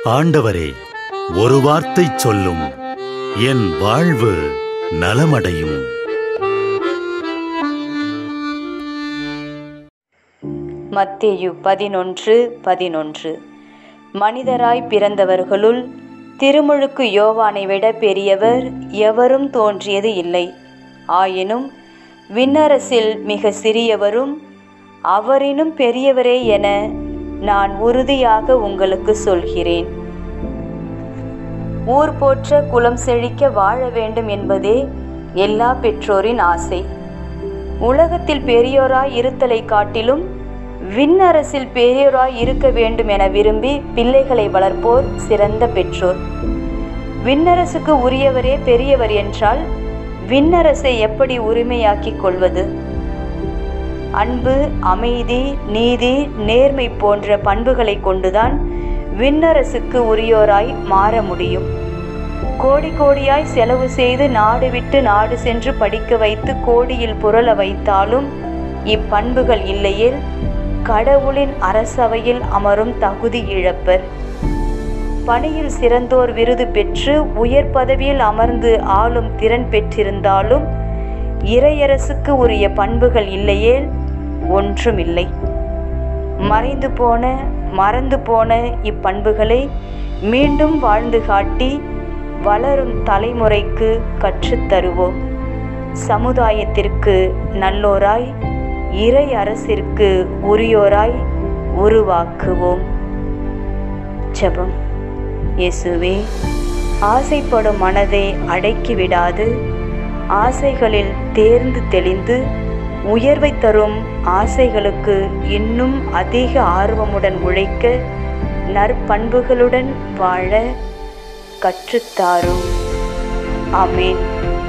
ஆண்டவரே ஒரு வார்த்தை சொல்லும் என் வாழ்வு நலமடையும் மத்தேயு பதினொன்று பதினொன்று மனிதராய் பிறந்தவர்களுள் திருமுழுக்கு யோவானை விட பெரியவர் எவரும் தோன்றியது இல்லை ஆயினும் விண்ணரசில் மிக சிறியவரும் அவரினும் பெரியவரே என நான் உறுதியாக உங்களுக்கு சொல்கிறேன் ஊர் போற்ற குலம் செழிக்க வாழ வேண்டும் என்பதே எல்லா பெற்றோரின் ஆசை உலகத்தில் பெரியோராய் இருத்தலை காட்டிலும் விண்ணரசில் பெரியோராய் இருக்க வேண்டும் என விரும்பி பிள்ளைகளை வளர்ப்போர் சிறந்த பெற்றோர் விண்ணரசுக்கு உரியவரே பெரியவர் என்றால் விண்ணரசை எப்படி உரிமையாக்கிக் கொள்வது அன்பு அமைதி நீதி நேர்மை போன்ற பண்புகளை கொண்டுதான் விண்ணரசுக்கு உரியோராய் மாற முடியும் கோடி கோடியாய் செலவு செய்து நாடு விட்டு நாடு சென்று படிக்க வைத்து கோடியில் புரள வைத்தாலும் இப்பண்புகள் இல்லையேல் கடவுளின் அரசவையில் அமரும் தகுதி இழப்பர் பணியில் சிறந்தோர் விருது பெற்று உயர் பதவியில் அமர்ந்து ஆளும் திறன் பெற்றிருந்தாலும் இறையரசுக்கு உரிய பண்புகள் இல்லையேல் ஒன்றுமில்லை மறைந்து போன மறந்து போன இப்பண்புகளை மீண்டும் வாழ்ந்து காட்டி வளரும் தலைமுறைக்கு கற்றுத்தருவோம் சமுதாயத்திற்கு நல்லோராய் இறை அரசிற்கு உரியோராய் உருவாக்குவோம் ஜெபம் இயேசுவே ஆசைப்படும் மனதை அடக்கி விடாது ஆசைகளில் தேர்ந்து தெளிந்து உயர்வை தரும் ஆசைகளுக்கு இன்னும் அதிக ஆர்வமுடன் உழைக்க நற்பண்புகளுடன் வாழ கற்றுத்தாரும் ஆமேன்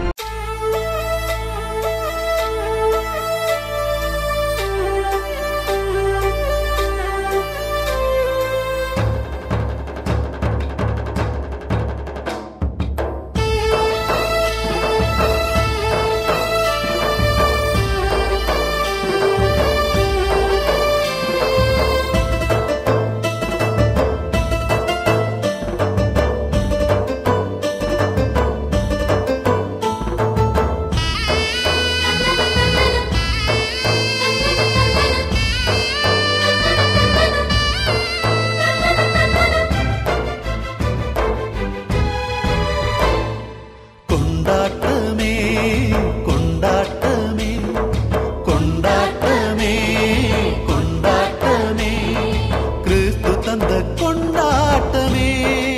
கொண்டாட்டமே கொண்டாட்டமே கொண்டாட்டமே கொண்டாட்டமே கிறிஸ்து தந்த கொண்டாட்டமே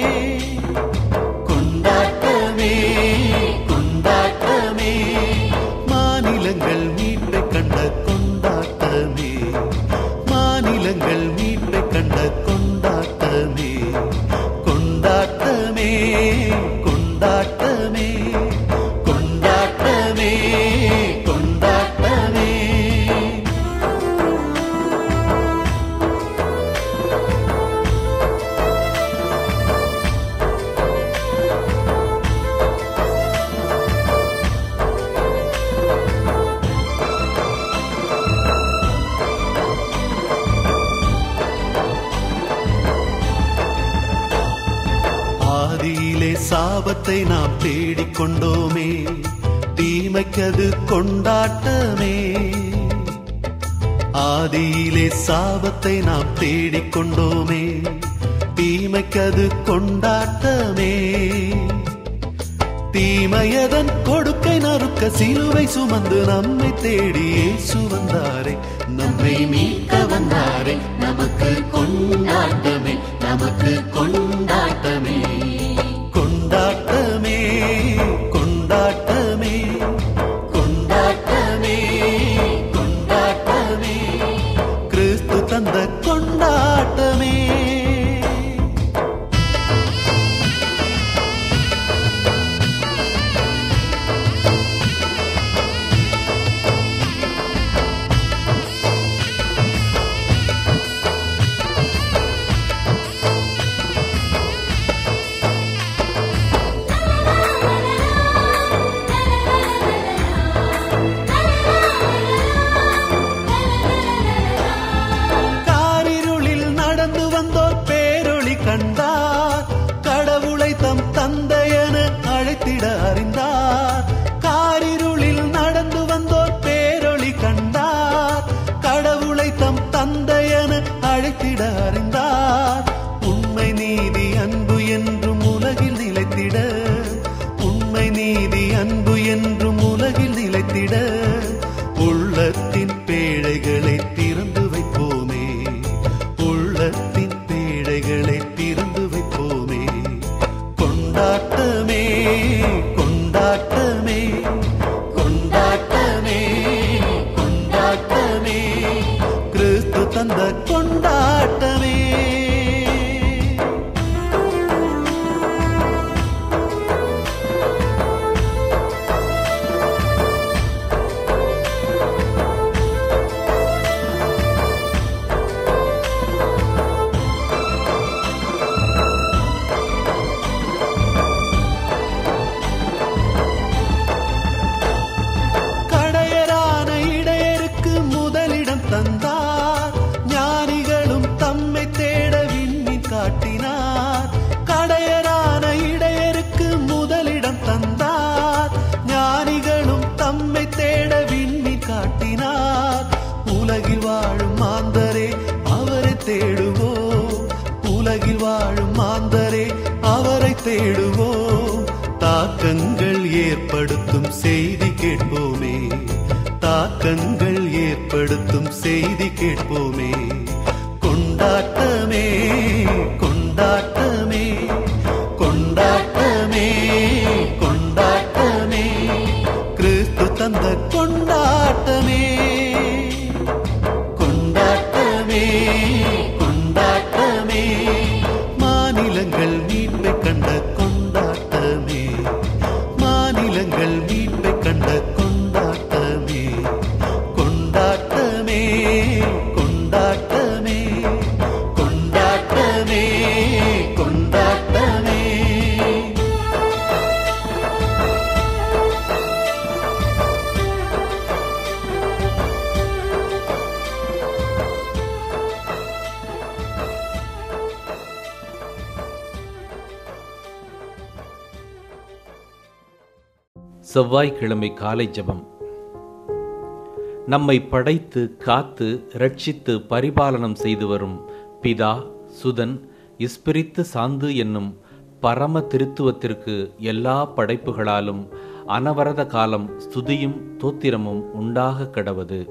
கொண்டாட்டமே கொண்டாட்டமே மாநிலங்கள் மீட்பை கண்ட கொண்டாட்டமே மாநிலங்கள் மீட்பை கண்ட கொண்டாட்டமே கொண்டாட்டமே கொண்டாட்டமே கொண்டாட்டமே கொண்டாட்டமே ஆதியிலே சாபத்தை நாம் தேடிக் கொண்டோமே தீமைக்கது கொண்டாட்டமே ஆதியிலே சாபத்தை நாம் தேடிக் கொண்டோமே தீமைக்கது கொண்டாட்டமே தீமையதன் கொடுக்கை நறுக்க சிலுவை சுமந்து நம்மை தேடி இயேசு வந்தாரே நம்மை மீட்க வந்தாரே நமக்கு கொண்டாட்டமே நமக்கு கொண்டாட்டமே கொண்டாட்டமே கொண்டாட்டமே கொண்டாட்டமே கொண்டாட்டமே கிறிஸ்து தந்த கொண்டாட்டமே காரிருளில் நடந்து வந்தோர் பேரொளி கண்டார் உலகில் வாழும் மாந்தரே அவரை தேடுவோம் தாக்கங்கள் ஏற்படுத்தும் செய்தி கேட்போமே தாக்கங்கள் ஏற்படுத்தும் செய்தி கேட்போமே கொண்டாட்டமே கொண்டாட்டமே கொண்டாட்டமே கொண்டாட்டமே கிறிஸ்து தந்த கொண்டாட்டமே கொண்டாட்டமே கொண்டாட்டமே மாநிலங்கள் மீட்பை கண்ட கொண்டாட்டமே மாநிலங்கள் மீட்பை கண்ட கொண்டாட்டமே கொண்டாட்டமே கொண்டாட்டமே கொண்டாட்டமே கொண்டாட்டமே செவ்வாய்க்கிழமை காலை ஜெபம் நம்மை படைத்து காத்து ரட்சித்து பரிபாலனம் செய்து வரும் பிதா சுதன் இஸ்பிரித்து சாந்து என்னும் பரம திருத்துவத்திற்கு எல்லா படைப்புகளாலும் அனவரத காலம் ஸ்துதியும் தோத்திரமும் உண்டாக கடவது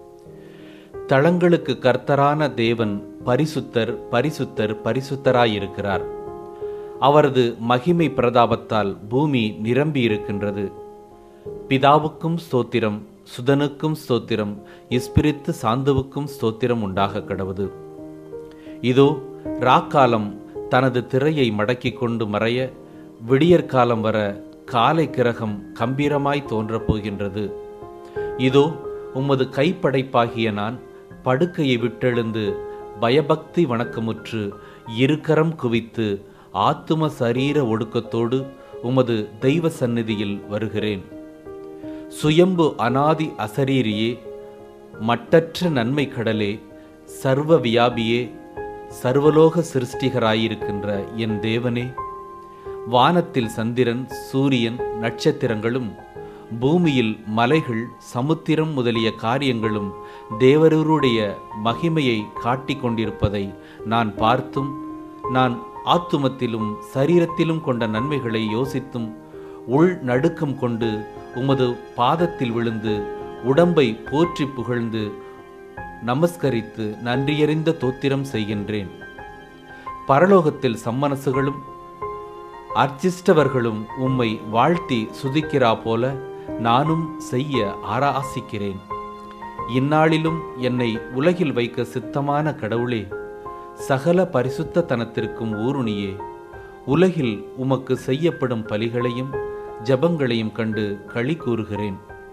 தளங்களுக்கு கர்த்தரான தேவன் பரிசுத்தர் பரிசுத்தர் பரிசுத்தராயிருக்கிறார் அவரது மகிமை பிரதாபத்தால் பூமி நிரம்பி இருக்கின்றது பிதாவுக்கும் ஸ்தோத்திரம் சுதனுக்கும் ஸ்தோத்திரம் இஸ்பிரித்து சாந்துவுக்கும் ஸ்தோத்திரம் உண்டாக கடவுது இதோ ராக்காலம் தனது திரையை மடக்கிக் கொண்டு மறைய விடியற்காலம் வர காலை கிரகம் கம்பீரமாய் தோன்றப் போகின்றது இதோ உமது கைப்படைப்பாகிய நான் படுக்கையை விட்டெழுந்து பயபக்தி வணக்கமுற்று இருக்கரம் குவித்து ஆத்தும சரீர ஒடுக்கத்தோடு உமது தெய்வ சந்நிதியில் வருகிறேன் சுயம்பு அனாதி அசரீரியே மட்டற்ற நன்மை கடலே சர்வ வியாபியே சர்வலோக சிருஷ்டிகராயிருக்கின்ற என் தேவனே வானத்தில் சந்திரன் சூரியன் நட்சத்திரங்களும் பூமியில் மலைகள் சமுத்திரம் முதலிய காரியங்களும் தேவரூருடைய மகிமையை காட்டிக் கொண்டிருப்பதை நான் பார்த்தும் நான் ஆத்துமத்திலும் சரீரத்திலும் கொண்ட நன்மைகளை யோசித்தும் உள் நடுக்கம் கொண்டு உமது பாதத்தில் விழுந்து உடம்பை போற்றி புகழ்ந்து நமஸ்கரித்து நன்றியறிந்த தோத்திரம் செய்கின்றேன் பரலோகத்தில் சம்மனசுகளும் அர்ச்சிஷ்டவர்களும் உம்மை வாழ்த்தி சுதிக்கிறா போல நானும் செய்ய ஆராசிக்கிறேன் இந்நாளிலும் என்னை உலகில் வைக்க சித்தமான கடவுளே சகல பரிசுத்த தனத்திற்கும் ஊருணியே உலகில் உமக்கு செய்யப்படும் பலிகளையும் ஜபங்களையும் கண்டு களி கூறுகிறேன்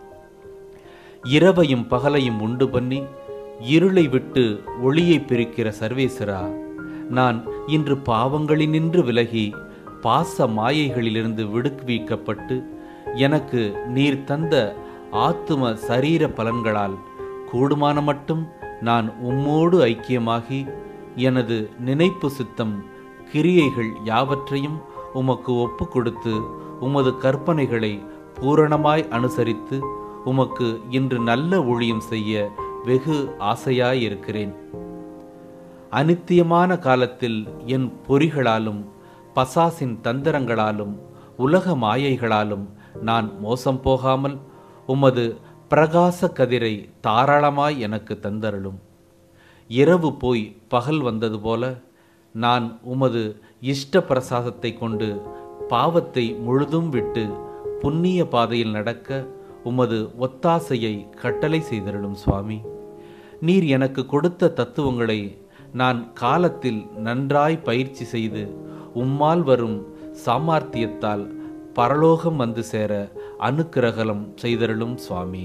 இரவையும் பகலையும் உண்டு பண்ணி இருளை விட்டு ஒளியை பிரிக்கிற சர்வேசரா நான் இன்று பாவங்களினின்று விலகி பாச மாயைகளிலிருந்து விடுவிக்கப்பட்டு எனக்கு நீர் தந்த ஆத்தும சரீர பலன்களால் கூடுமான மட்டும் நான் உம்மோடு ஐக்கியமாகி எனது நினைப்பு சித்தம் கிரியைகள் யாவற்றையும் உமக்கு ஒப்பு கொடுத்து உமது கற்பனைகளை பூரணமாய் அனுசரித்து உமக்கு இன்று நல்ல ஊழியம் செய்ய வெகு ஆசையாயிருக்கிறேன் அனித்தியமான காலத்தில் என் பொறிகளாலும் பசாசின் தந்திரங்களாலும் உலக மாயைகளாலும் நான் மோசம் போகாமல் உமது பிரகாச கதிரை தாராளமாய் எனக்கு தந்தருளும் இரவு போய் பகல் வந்தது போல நான் உமது இஷ்ட பிரசாதத்தை கொண்டு பாவத்தை முழுதும் விட்டு புண்ணிய பாதையில் நடக்க உமது ஒத்தாசையை கட்டளை செய்தருளும் சுவாமி நீர் எனக்கு கொடுத்த தத்துவங்களை நான் காலத்தில் நன்றாய் பயிற்சி செய்து உம்மால் வரும் சாமர்த்தியத்தால் பரலோகம் வந்து சேர அனுக்கிரகலம் செய்தருளும் சுவாமி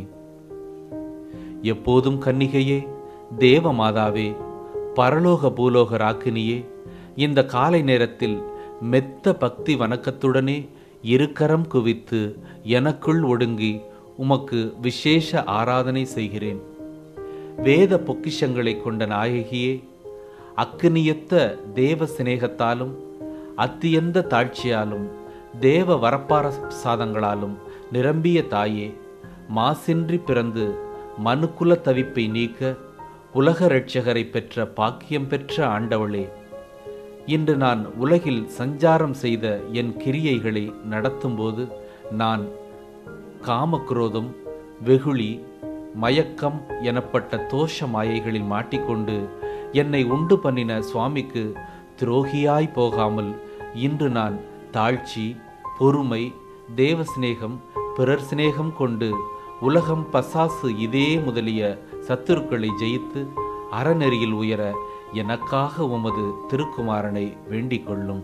எப்போதும் கன்னிகையே தேவ மாதாவே பரலோக பூலோக ராக்கினியே இந்த காலை நேரத்தில் மெத்த பக்தி வணக்கத்துடனே இருக்கரம் குவித்து எனக்குள் ஒடுங்கி உமக்கு விசேஷ ஆராதனை செய்கிறேன் வேத பொக்கிஷங்களை கொண்ட நாயகியே அக்கினியத்த தேவ சிநேகத்தாலும் அத்தியந்த தாழ்ச்சியாலும் தேவ வரப்பார சாதங்களாலும் நிரம்பிய தாயே மாசின்றி பிறந்து மனுக்குல தவிப்பை நீக்க உலக இரட்சகரை பெற்ற பாக்கியம் பெற்ற ஆண்டவளே இன்று நான் உலகில் சஞ்சாரம் செய்த என் கிரியைகளை நடத்தும்போது நான் காமக்ரோதம் வெகுளி மயக்கம் எனப்பட்ட தோஷ மாயைகளில் மாட்டிக்கொண்டு என்னை உண்டு பண்ணின சுவாமிக்கு துரோகியாய் போகாமல் இன்று நான் தாழ்ச்சி பொறுமை தேவ சிநேகம் பிறர் சிநேகம் கொண்டு உலகம் பசாசு இதே முதலிய சத்துருக்களை ஜெயித்து அறநெறியில் உயர எனக்காக உமது திருக்குமாரனை வேண்டிக் கொள்ளும்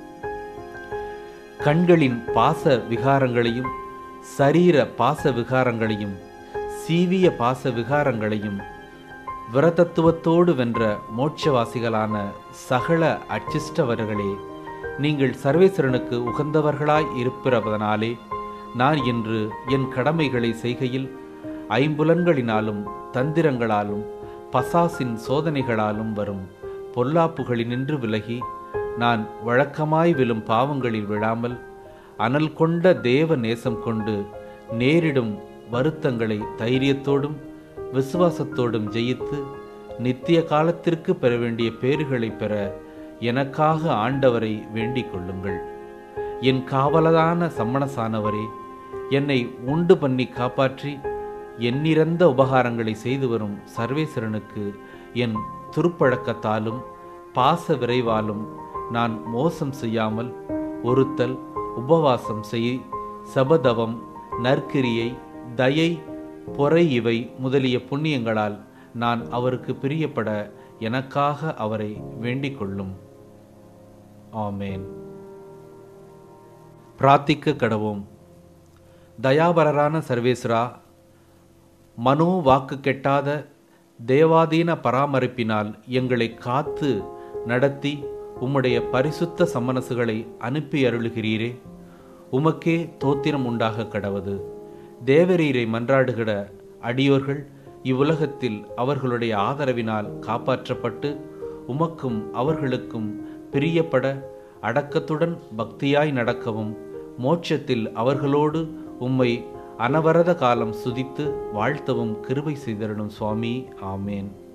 கண்களின் பாச விகாரங்களையும் சரீர பாச விகாரங்களையும் சீவிய பாச விகாரங்களையும் விரதத்துவத்தோடு வென்ற மோட்சவாசிகளான சகல அச்சிஷ்டவர்களே நீங்கள் சர்வேஸ்வரனுக்கு உகந்தவர்களாய் இருப்பிறதனாலே நான் இன்று என் கடமைகளை செய்கையில் ஐம்புலன்களினாலும் தந்திரங்களாலும் பசாசின் சோதனைகளாலும் வரும் பொல்லாப்புகளினின்று விலகி நான் வழக்கமாய் விழும் பாவங்களில் விழாமல் அனல் கொண்ட தேவ நேசம் கொண்டு நேரிடும் வருத்தங்களை தைரியத்தோடும் விசுவாசத்தோடும் ஜெயித்து நித்திய காலத்திற்கு பெற வேண்டிய பேறுகளை பெற எனக்காக ஆண்டவரை வேண்டிக் கொள்ளுங்கள் என் காவலதான சம்மணசானவரே என்னை உண்டு பண்ணி காப்பாற்றி எண்ணிறந்த உபகாரங்களை செய்து வரும் சர்வேஸ்வரனுக்கு என் துருப்பழக்கத்தாலும் பாச விரைவாலும் நான் மோசம் செய்யாமல் ஒருத்தல் உபவாசம் செய் சபதவம் நற்கிரியை தயை பொறை இவை முதலிய புண்ணியங்களால் நான் அவருக்கு பிரியப்பட எனக்காக அவரை வேண்டிக் கொள்ளும் ஆமேன் பிரார்த்திக்க கடவோம் தயாபரரான சர்வேஸ்வரா மனோ வாக்கு கெட்டாத தேவாதீன பராமரிப்பினால் எங்களை காத்து நடத்தி உம்முடைய பரிசுத்த சம்மனசுகளை அனுப்பி அருளுகிறீரே உமக்கே தோத்திரம் உண்டாக கடவது தேவரீரை மன்றாடுகிற அடியோர்கள் இவ்வுலகத்தில் அவர்களுடைய ஆதரவினால் காப்பாற்றப்பட்டு உமக்கும் அவர்களுக்கும் பிரியப்பட அடக்கத்துடன் பக்தியாய் நடக்கவும் மோட்சத்தில் அவர்களோடு உம்மை அனவரத காலம் சுதித்து வாழ்த்தவும் கிருபை செய்தருளும் சுவாமி ஆமேன்